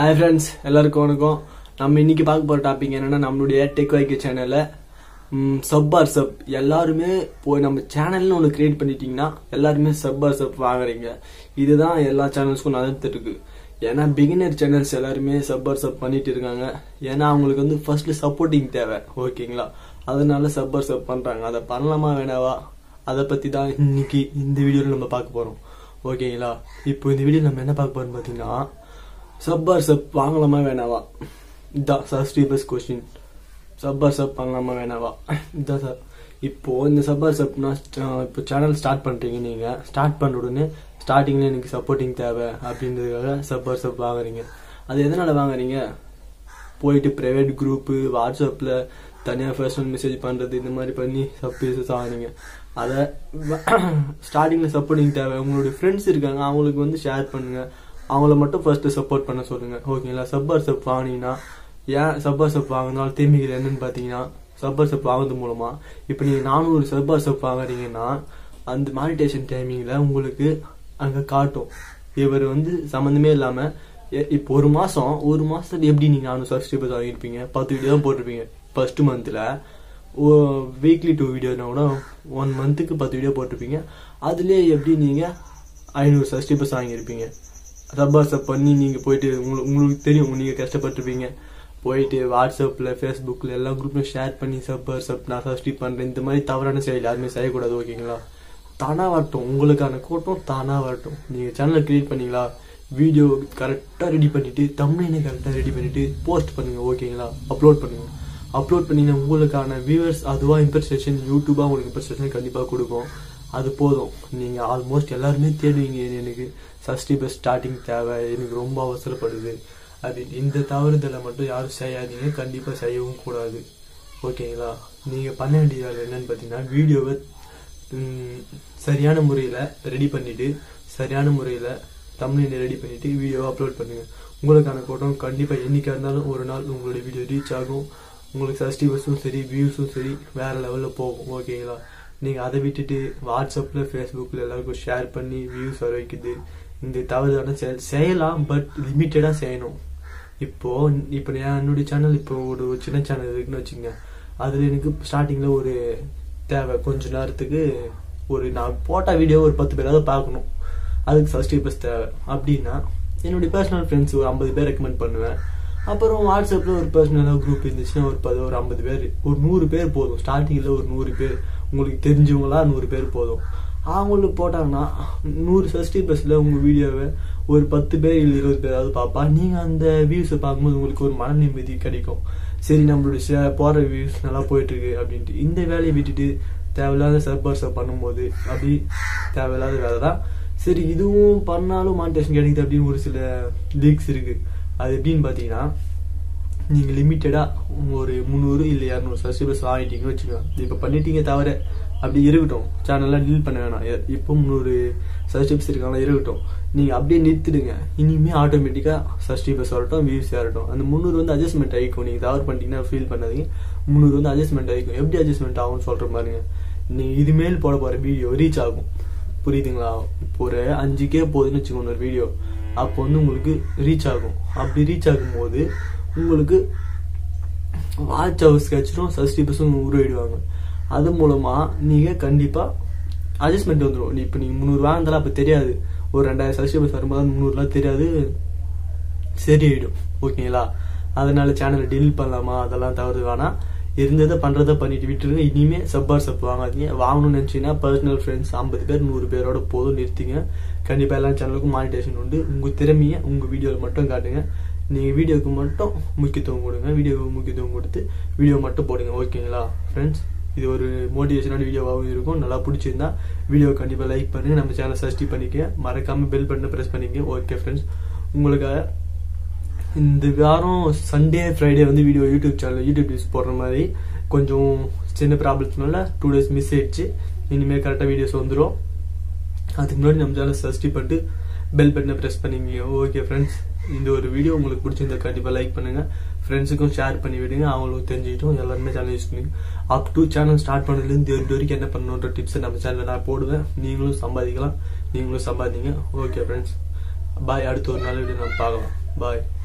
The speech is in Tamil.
ஹாய் ஃப்ரெண்ட்ஸ் எல்லாருக்கும் வணக்கம் நம்ம இன்னைக்கு பார்க்க போகிற டாபிக் என்னன்னா நம்மளுடைய டெக் வைக்க சேனலில் சப் ஆர் சப் எல்லாருமே போய் நம்ம சேனல்னு ஒன்று கிரியேட் பண்ணிட்டீங்கன்னா எல்லாருமே சப் ஆர் சப் வாங்குறீங்க இதுதான் எல்லா சேனல்ஸ்க்கும் நடந்துட்டு இருக்கு ஏன்னா பிகினர் சேனல்ஸ் எல்லாருமே சப் ஆர் சப் பண்ணிட்டு இருக்காங்க ஏன்னா அவங்களுக்கு வந்து ஃபர்ஸ்ட் சப்போர்ட்டிங் தேவை ஓகேங்களா அதனால சப் ஆர் சப் பண்றாங்க அதை பண்ணலாமா வேணாவா அதை பத்தி தான் இன்னைக்கு இந்த வீடியோவில் நம்ம பார்க்க போறோம் ஓகேங்களா இப்போ இந்த வீடியோ நம்ம என்ன பார்க்க போறோம் பார்த்தீங்கன்னா சப் ஆர் சப் வாங்கலாமா வேணாவா இதான் சார் ஸ்ரீபஸ் கொஸ்டின் சப் ஆர் சப் வாங்கலாமா வேணாவா இதான் சார் இப்போ இந்த சப் ஆர் சப்னா இப்போ சேனல் ஸ்டார்ட் பண்றீங்க நீங்க ஸ்டார்ட் பண்ண உடனே ஸ்டார்டிங்ல எனக்கு சப்போர்ட்டிங் தேவை அப்படின்றதுக்காக சப் ஆர் சப் வாங்குறீங்க அது எதனால வாங்குறீங்க போயிட்டு ப்ரைவேட் குரூப்பு வாட்ஸ்அப்பில் தனியாக பர்சனல் மெசேஜ் பண்ணுறது இந்த மாதிரி பண்ணி சப்பீசஸ் ஆகுறீங்க அதை ஸ்டார்டிங்கில் சப்போர்ட்டிங் தேவை உங்களுடைய ஃப்ரெண்ட்ஸ் இருக்காங்க அவங்களுக்கு வந்து ஷேர் பண்ணுங்கள் அவங்கள மட்டும் ஃபர்ஸ்ட்டு சப்போர்ட் பண்ண சொல்லுங்கள் ஓகேங்களா சப்பர் சப் வாங்கினீங்கன்னா ஏன் சப்பர் சப் வாங்கினாலும் தேமிகள் என்னன்னு பார்த்தீங்கன்னா சப்பர் சப் வாங்குறது மூலமாக இப்போ நீங்கள் நானூறு சப்பர் சப் வாங்குறீங்கன்னா அந்த மானிட்டேஷன் டைமிங்கில் உங்களுக்கு அங்கே காட்டும் இவர் வந்து சம்மந்தமே இல்லாமல் எ- இப்போ ஒரு மாசம் ஒரு மாசத்துல எப்படி நீங்க நானூறு சப்ஸ்கிரைபர்ஸ் வாங்கியிருப்பீங்க பத்து வீடியோ தான் போட்டிருப்பீங்க ஃபர்ஸ்ட் மந்த்ல வீக்லி டூ வீடியோனா கூட ஒன் மந்த்துக்கு பத்து வீடியோ போட்டிருப்பீங்க அதுலயே எப்படி நீங்க ஐநூறு சப்ஸ்கிரைபர்ஸ் வாங்கியிருப்பீங்க ரப்பர் சப் பண்ணி நீங்க போயிட்டு உங்களுக்கு உங்களுக்கு தெரியும் நீங்க கஷ்டப்பட்டிருப்பீங்க போயிட்டு வாட்ஸ்அப்ல ஃபேஸ்புக்ல எல்லா குரூப்லையும் ஷேர் பண்ணி சப்பர் சப் நான் சப்ஸ்கிரைப் பண்றேன் இந்த மாதிரி தவறான செயல் யாருமே செய்யக்கூடாது ஓகேங்களா தானா வரட்டும் உங்களுக்கான கூட்டம் தானா வரட்டும் நீங்க சேனலை கிரியேட் பண்ணீங்களா வீடியோ கரெக்டாக ரெடி பண்ணிட்டு தமிழ்னு கரெக்டாக ரெடி பண்ணிட்டு போஸ்ட் பண்ணுங்க ஓகேங்களா அப்லோட் பண்ணுங்க அப்லோட் பண்ணீங்கன்னா உங்களுக்கான வியூவர்ஸ் அதுவாக இம்ப்ரெஷன் யூடியூபாக உங்களுக்கு இம்ப்ரெஷன் கண்டிப்பாக கொடுக்கும் அது போதும் நீங்கள் ஆல்மோஸ்ட் எல்லாருமே தேடுவீங்க எனக்கு சப்ஸ்கிரைபர் ஸ்டார்டிங் தேவை எனக்கு ரொம்ப அவசரப்படுது அப்படின்னு இந்த தவறுதலை மட்டும் யாரும் செய்யாதீங்க கண்டிப்பாக செய்யவும் கூடாது ஓகேங்களா நீங்கள் பண்ண வேண்டிய வேலை என்னன்னு பார்த்தீங்கன்னா வீடியோவை ம், சரியான முறையில் ரெடி பண்ணிட்டு சரியான முறையில் தமிழில் ரெடி பண்ணிட்டு வீடியோவை அப்லோட் பண்ணுங்க உங்களுக்கான கூட்டம் கண்டிப்பாக என்னைக்கா இருந்தாலும் ஒரு நாள் உங்களுடைய வீடியோ ரீச் ஆகும் உங்களுக்கு சப்ஸ்கிரைபர்ஸும் சரி வியூஸும் சரி வேற லெவலில் போகும் ஓகேங்களா நீங்கள் அதை விட்டுட்டு வாட்ஸ்அப்பில் ஃபேஸ்புக்கில் எல்லாருக்கும் ஷேர் பண்ணி வியூஸ் வர வைக்குது இந்த தவறுதான செயல் செய்யலாம் பட் லிமிட்டடாக செய்யணும் இப்போ இப்போ நான் என்னுடைய சேனல் இப்போ ஒரு சின்ன சேனல் இருக்குன்னு வச்சுங்க அதில் எனக்கு ஸ்டார்டிங்கில் ஒரு தேவை கொஞ்ச நேரத்துக்கு ஒரு நான் போட்ட வீடியோ ஒரு பத்து பேராவது பார்க்கணும் அதுக்கு சப்ஸ்கிரைபர்ஸ் தேவை அப்படின்னா என்னுடைய பர்சனல் ஃப்ரெண்ட்ஸ் ஒரு ஐம்பது பேர் ரெக்கமெண்ட் பண்ணுவேன் அப்புறம் வாட்ஸ்அப்பில் ஒரு பர்சனலாக குரூப் இருந்துச்சுன்னா ஒரு பது ஒரு ஐம்பது பேர் ஒரு நூறு பேர் போதும் ஸ்டார்டிங்கில் ஒரு நூறு பேர் உங்களுக்கு தெரிஞ்சவங்களா நூறு பேர் போதும் அவங்களுக்கு போட்டாங்கன்னா நூறு சப்ஸ்கிரைபர்ஸில் உங்கள் வீடியோவை ஒரு பத்து பேர் இல்லை இருபது பேராவது பார்ப்பா நீங்கள் அந்த வியூஸை பார்க்கும்போது உங்களுக்கு ஒரு மன நிம்மதி கிடைக்கும் சரி நம்மளுடைய share- போற வியூஸ் நல்லா போயிட்டு இருக்கு அப்படின்ட்டு இந்த வேலையை விட்டுட்டு தேவையில்லாத சர்பர்ஸை பண்ணும்போது அப்படி தேவையில்லாத வேலை தான் சரி இதுவும் பண்ணாலும் மானிட்டேஷன் கிடைக்குது அப்படின்னு ஒரு சில லீக்ஸ் இருக்கு அது எப்படின்னு பார்த்தீங்கன்னா நீங்கள் லிமிட்டடாக ஒரு முந்நூறு இல்லை இரநூறு சப்ஸ்கிரைபர்ஸ் வாங்கிட்டீங்கன்னு வச்சுக்கோங்க இப்போ பண்ணிட்டீங்க தவிர அப்படி இருக்கட்டும் சேனல்லாம் டீல் பண்ண வேணாம் எ- இப்போ முந்நூறு சப்ஸ்கிரைபர்ஸ் இருக்காங்களா இருக்கட்டும் நீங்கள் அப்படியே நிறுத்திடுங்க இனிமேல் ஆட்டோமேட்டிக்காக சப்ஸ்கிரைபர்ஸ் வரட்டும் வியூஸ் வரட்டும் அந்த முந்நூறு வந்து அட்ஜஸ்ட்மெண்ட் ஆகிக்கும் நீங்கள் தவறு பண்ணிட்டீங்கன்னா ஃபீல் பண்ணாதீங்க முந்நூறு வந்து அட்ஜஸ்ட்மெண்ட் ஆகிக்கும் எப்படி அட்ஜஸ்ட்மெண்ட் ஆகும்னு சொல்கிற பாருங்க நீங்கள் இதுமேல் போட போகிற வீடியோ ரீச் ஆகும் புரியுதுங்களா இப்போ ஒரு அஞ்சு கே போகுதுன்னு வச்சுக்கோங்க ஒரு வீடியோ அப்போ வந்து உங்களுக்கு ரீச் ஆகும் அப்படி ரீச் ஆகும்போது உங்களுக்கு வாட்ச் ஹவர்ஸ் கிடைச்சிடும் சப்ஸ்கிரைபர்ஸும் உருவாயிடுவாங்க அது மூலமா நீங்க கண்டிப்பா அட்ஜஸ்ட்மெண்ட் வந்துடும் இப்போ நீங்க முந்நூறு வாங்கினாலும் அப்போ தெரியாது ஒரு ரெண்டாயிரம் சப்ஸ்கிரைபர்ஸ் வரும்போது முந்நூறுலாம் தெரியாது சரியாயிடும் ஓகேங்களா அதனால சேனலை டெலிட் பண்ணலாமா அதெல்லாம் தவறு வேணாம் இருந்ததை பண்றதை பண்ணிட்டு விட்டுருங்க இனிமே சப்பார் சப் வாங்காதீங்க வாங்கணும்னு நினைச்சீங்கன்னா பர்சனல் ஃப்ரெண்ட்ஸ் ஐம்பது பேர் நூறு பேரோட போதும் நிறுத்திங்க கண்டிப்பா எல்லா சேனலுக்கும் மானிட்டேஷன் உண்டு உங்க திறமையை உங்க வீடியோவில் மட்டும் காட்டுங்க நீங்க வீடியோக்கு மட்டும் முக்கியத்துவம் கொடுங்க வீடியோவுக்கு முக்கியத்துவம் கொடுத்து வீடியோ மட்டும் போடுங்க ஓகேங்களா ஃப்ரெண்ட்ஸ் இது ஒரு மோட்டிவேஷனான வீடியோவாகவும் இருக்கும் நல்லா பிடிச்சிருந்தா வீடியோ கண்டிப்பாக லைக் பண்ணுங்க நம்ம சேனலை சப்ஸ்கிரைப் பண்ணிக்க மறக்காம பெல் பட்டனை ப்ரெஸ் பண்ணிக்க ஓகே ஃப்ரெண்ட்ஸ் உங்களுக்காக இந்த வாரம் சண்டே ஃப்ரைடே வந்து video YouTube channel YouTube news போடுற மாதிரி கொஞ்சம் சின்ன ப்ராப்ளத்தினால டூ டேஸ் மிஸ் ஆயிடுச்சு இனிமேல் கரெக்டாக வீடியோஸ் வந்துடும் அதுக்கு முன்னாடி நம்ம சேனல் சப்ஸ்கிரைப் பண்ணிட்டு பெல் பட்டனை ப்ரெஸ் பண்ணிங்க ஓகே ஃப்ரெண்ட்ஸ் இந்த ஒரு வீடியோ உங்களுக்கு பிடிச்சிருந்தா கண்டிப்பாக லைக் பண்ணுங்க ஃப்ரெண்ட்ஸுக்கும் ஷேர் பண்ணி விடுங்க அவங்களுக்கும் தெரிஞ்சுக்கிட்டும் எல்லாருமே சேனல் யூஸ் பண்ணுங்க அப் டு சேனல் ஸ்டார்ட் பண்ணதுலேருந்து இது வரைக்கும் என்ன பண்ணணுன்ற டிப்ஸை நம்ம சேனலில் நான் போடுவேன் நீங்களும் சம்பாதிக்கலாம் நீங்களும் சம்பாதிங்க ஓகே ஃப்ரெண்ட்ஸ் பாய் அடுத்த ஒரு நாள் வீடியோ நம்ம பார்க்கலாம் பாய்